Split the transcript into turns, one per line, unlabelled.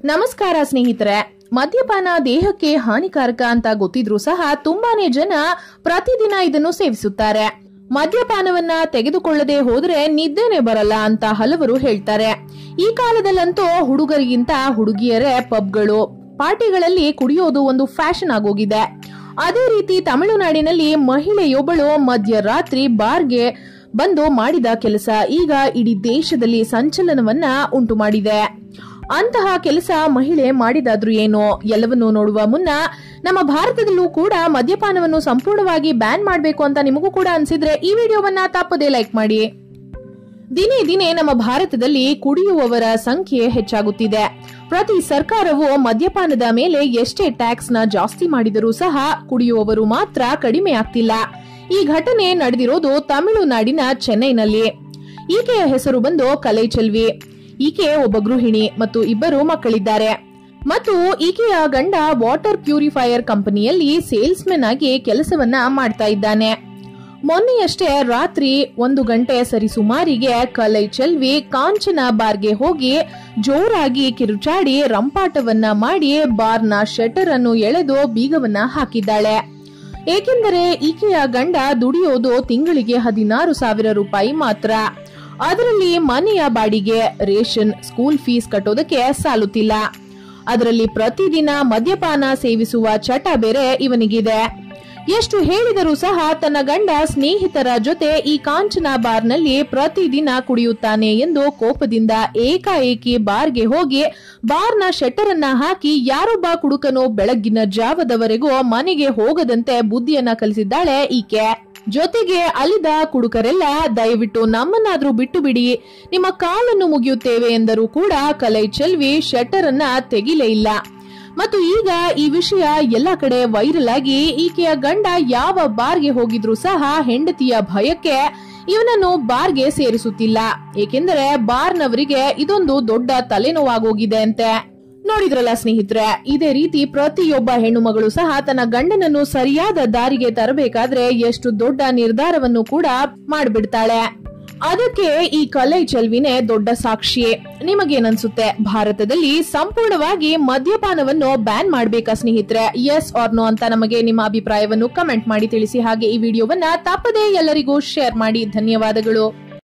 ನಮಸ್ಕಾರ ಸ್ನೇಹಿತರೆ ಮದ್ಯಪಾನ ದೇಹಕ್ಕೆ ಹಾನಿಕಾರಕ ಅಂತ ಗೊತ್ತಿದ್ರೂ ಸಹ ತುಂಬಾನೇ ಜನ ಪ್ರತಿದಿನ ಇದನ್ನು ಸೇವಿಸುತ್ತಾರೆ ಮದ್ಯಪಾನವನ್ನ ತೆಗೆದುಕೊಳ್ಳದೆ ಹೋದ್ರೆ ನಿದ್ದೆನೆ ಬರಲ್ಲ ಅಂತ ಹಲವರು ಹೇಳ್ತಾರೆ ಈ ಕಾಲದಲ್ಲಂತೂ ಹುಡುಗರಿಗಿಂತ ಹುಡುಗಿಯರೇ ಪಬ್ಗಳು ಪಾರ್ಟಿಗಳಲ್ಲಿ ಕುಡಿಯೋದು ಒಂದು ಫ್ಯಾಷನ್ ಆಗೋಗಿದೆ ಅದೇ ರೀತಿ ತಮಿಳುನಾಡಿನಲ್ಲಿ ಮಹಿಳೆಯೊಬ್ಬಳು ಮಧ್ಯರಾತ್ರಿ ಬಾರ್ಗೆ ಬಂದು ಮಾಡಿದ ಕೆಲಸ ಈಗ ಇಡೀ ದೇಶದಲ್ಲಿ ಸಂಚಲನವನ್ನ ಉಂಟು ಮಾಡಿದೆ ಅಂತಹ ಕೆಲಸ ಮಹಿಳೆ ಮಾಡಿದಾದ್ರೂ ಏನು ಎಲ್ಲವನ್ನೂ ನೋಡುವ ಮುನ್ನ ನಮ್ಮ ಭಾರತದಲ್ಲೂ ಕೂಡ ಮದ್ಯಪಾನವನ್ನು ಸಂಪೂರ್ಣವಾಗಿ ಬ್ಯಾನ್ ಮಾಡಬೇಕು ಅಂತ ನಿಮಗೂ ಕೂಡ ಅನ್ಸಿದ್ರೆ ಈ ವಿಡಿಯೋವನ್ನ ತಪ್ಪದೇ ಲೈಕ್ ಮಾಡಿ ದಿನೇ ದಿನೇ ನಮ್ಮ ಭಾರತದಲ್ಲಿ ಕುಡಿಯುವವರ ಸಂಖ್ಯೆ ಹೆಚ್ಚಾಗುತ್ತಿದೆ ಪ್ರತಿ ಸರ್ಕಾರವು ಮದ್ಯಪಾನದ ಮೇಲೆ ಎಷ್ಟೇ ಟ್ಯಾಕ್ಸ್ ನ ಜಾಸ್ತಿ ಮಾಡಿದರೂ ಸಹ ಕುಡಿಯುವವರು ಮಾತ್ರ ಕಡಿಮೆ ಆಗ್ತಿಲ್ಲ ಈ ಘಟನೆ ನಡೆದಿರೋದು ತಮಿಳುನಾಡಿನ ಚೆನ್ನೈನಲ್ಲಿ ಈಕೆಯ ಹೆಸರು ಬಂದು ಕಲೈ ಚೆಲ್ವಿ ಈಕೆ ಒಬ್ಬ ಗೃಹಿಣಿ ಮತ್ತು ಇಬ್ಬರು ಮಕ್ಕಳಿದ್ದಾರೆ ಮತ್ತು ಈಕೆಯ ಗಂಡ ವಾಟರ್ ಪ್ಯೂರಿಫೈಯರ್ ಕಂಪನಿಯಲ್ಲಿ ಸೇಲ್ಸ್ಮೆನ್ ಆಗಿ ಕೆಲಸವನ್ನ ಮಾಡ್ತಾ ಇದ್ದಾನೆ ಮೊನ್ನೆಯಷ್ಟೇ ರಾತ್ರಿ ಒಂದು ಗಂಟೆ ಸರಿಸುಮಾರಿಗೆ ಕಲೈ ಚೆಲ್ವಿ ಕಾಂಚನ ಬಾರ್ಗೆ ಹೋಗಿ ಜೋರಾಗಿ ಕಿರುಚಾಡಿ ರಂಪಾಟವನ್ನ ಮಾಡಿ ಬಾರ್ನ ಶಟರ್ ಅನ್ನು ಎಳೆದು ಬೀಗವನ್ನ ಹಾಕಿದ್ದಾಳೆ ಏಕೆಂದರೆ ಈಕೆಯ ಗಂಡ ದುಡಿಯೋದು ತಿಂಗಳಿಗೆ ಹದಿನಾರು ಸಾವಿರ ರೂಪಾಯಿ ಮಾತ್ರ ಅದರಲ್ಲಿ ಮನೆಯ ಬಾಡಿಗೆ ರೇಷನ್ ಸ್ಕೂಲ್ ಫೀಸ್ ಕಟ್ಟೋದಕ್ಕೆ ಸಾಲುತ್ತಿಲ್ಲ ಅದರಲ್ಲಿ ಪ್ರತಿದಿನ ಮದ್ಯಪಾನ ಸೇವಿಸುವ ಚಟ ಬೇರೆ ಇವನಿಗಿದೆ ಎಷ್ಟು ಹೇಳಿದರೂ ಸಹ ತನ್ನ ಗಂಡ ಸ್ನೇಹಿತರ ಜೊತೆ ಈ ಕಾಂಚನ ಬಾರ್ನಲ್ಲಿ ಪ್ರತಿದಿನ ಕುಡಿಯುತ್ತಾನೆ ಎಂದು ಕೋಪದಿಂದ ಏಕಾಏಕಿ ಬಾರ್ಗೆ ಹೋಗಿ ಬಾರ್ನ ಶೆಟ್ಟರ್ ಅನ್ನ ಹಾಕಿ ಯಾರೊಬ್ಬ ಕುಡುಕನು ಬೆಳಗ್ಗಿನ ಜಾವದವರೆಗೂ ಮನೆಗೆ ಹೋಗದಂತೆ ಬುದ್ಧಿಯನ್ನ ಕಲಿಸಿದ್ದಾಳೆ ಈಕೆ ಜೊತೆಗೆ ಅಲಿದ ಕುಡುಕರೆಲ್ಲ ದಯವಿಟ್ಟು ನಮ್ಮನ್ನಾದ್ರೂ ಬಿಟ್ಟು ಬಿಡಿ ನಿಮ್ಮ ಕಾಲನ್ನು ಮುಗಿಯುತ್ತೇವೆ ಎಂದರೂ ಕೂಡ ಕಲೈ ಚೆಲ್ವಿ ಶೆಟ್ಟರ್ ಅನ್ನ ತೆಗಿಲೇ ಇಲ್ಲ ಮತ್ತು ಈಗ ಈ ವಿಷಯ ಎಲ್ಲ ಕಡೆ ವೈರಲ್ ಆಗಿ ಈಕೆಯ ಗಂಡ ಯಾವ ಬಾರ್ಗೆ ಹೋಗಿದ್ರು ಸಹ ಹೆಂಡತಿಯ ಭಯಕ್ಕೆ ಇವನನ್ನು ಬಾರ್ಗೆ ಸೇರಿಸುತ್ತಿಲ್ಲ ಏಕೆಂದರೆ ಬಾರ್ನವರಿಗೆ ಇದೊಂದು ದೊಡ್ಡ ತಲೆನೋವಾಗೋಗಿದೆ ಅಂತೆ ನೋಡಿದ್ರಲ್ಲ ಸ್ನೇಹಿತರೆ ಇದೇ ರೀತಿ ಪ್ರತಿಯೊಬ್ಬ ಹೆಣ್ಣು ಮಗಳು ಸಹ ತನ್ನ ಗಂಡನನ್ನು ಸರಿಯಾದ ದಾರಿಗೆ ತರಬೇಕಾದ್ರೆ ಎಷ್ಟು ದೊಡ್ಡ ನಿರ್ಧಾರವನ್ನು ಕೂಡ ಮಾಡ್ಬಿಡ್ತಾಳೆ ಅದಕ್ಕೆ ಈ ಕಲೈ ಚೆಲ್ವಿನೇ ದೊಡ್ಡ ಸಾಕ್ಷಿ ನಿಮಗೇನನ್ಸುತ್ತೆ ಭಾರತದಲ್ಲಿ ಸಂಪೂರ್ಣವಾಗಿ ಮದ್ಯಪಾನವನ್ನು ಬ್ಯಾನ್ ಮಾಡ್ಬೇಕಾ ಸ್ನೇಹಿತರೆ ಎಸ್ ಆರ್ ನೋ ಅಂತ ನಮಗೆ ನಿಮ್ಮ ಅಭಿಪ್ರಾಯವನ್ನು ಕಮೆಂಟ್ ಮಾಡಿ ತಿಳಿಸಿ ಹಾಗೆ ಈ ವಿಡಿಯೋವನ್ನ ತಪ್ಪದೇ ಎಲ್ಲರಿಗೂ ಶೇರ್ ಮಾಡಿ ಧನ್ಯವಾದಗಳು